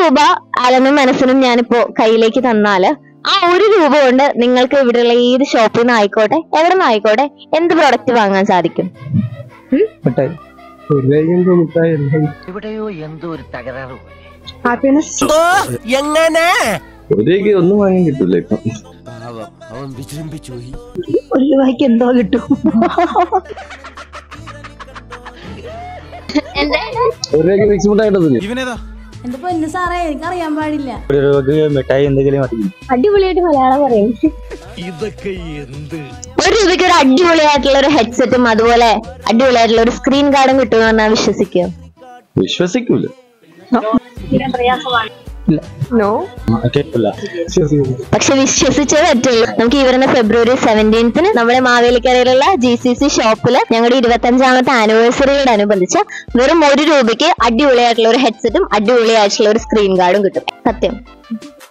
രൂപ അലനും മനസ്സിനും ഞാനിപ്പോ കയ്യിലേക്ക് തന്നാല് ആ ഒരു രൂപ കൊണ്ട് നിങ്ങൾക്ക് ഇവിടെയുള്ള ഏത് ഷോപ്പിൽ നിന്ന് ആയിക്കോട്ടെ എവിടെ നിന്ന് ആയിക്കോട്ടെ എന്ത് പ്രൊഡക്റ്റ് വാങ്ങാൻ സാധിക്കും മിഠായി എവിടെയോ എന്തോ ഒരു തകരാറ് പോലെ ഹാപ്പിനെസ് ഒരേക്ക് ഒന്നും വാങ്ങാൻ കിട്ടൂല ഇപ്പൊ അവൻ വിജൃംഭിച്ചു പോയി ഒരു രൂപയ്ക്ക് എന്തോ കിട്ടും ഒരേക്ക് മിക്സ് മുട്ടായിട്ടൊന്നുമില്ല ഇവനേതാ എന്റെ പൊന്നു സാറേ എനിക്ക് അറിയാൻ പാടില്ല ഒരു രൂപക്ക് മിഠായി എന്തെങ്കിലും മതി അടിപൊളിയായിട്ട് മലയാളം പറയും ഇതൊക്കെ എന്ത് ഒരു രൂപയ്ക്ക് ഒരു അടിപൊളിയായിട്ടുള്ള ഒരു ഹെഡ്സെറ്റും അതുപോലെ അടിപൊളിയായിട്ടുള്ള ഒരു സ്ക്രീൻ ഗാർഡും കിട്ടുമെന്ന് പറഞ്ഞാൽ വിശ്വസിക്കുക വിശ്വസിക്കൂല നോ കേട്ടില്ല പക്ഷെ വിശ്വസിച്ചേ പറ്റുള്ളൂ നമുക്ക് ഈ വരുന്ന ഫെബ്രുവരി സെവൻറ്റീൻത്തിന് നമ്മുടെ മാവേലിക്കരയിലുള്ള ജി സി സി ഷോപ്പിൽ ഞങ്ങളുടെ ഇരുപത്തഞ്ചാമത്തെ ആനിവേഴ്സറിയോട് അനുബന്ധിച്ച് വെറും ഒരു രൂപയ്ക്ക് അടിപൊളിയായിട്ടുള്ള ഒരു ഹെഡ്സെറ്റും അടിപൊളിയായിട്ടുള്ള ഒരു സ്ക്രീൻ ഗാർഡും കിട്ടും സത്യം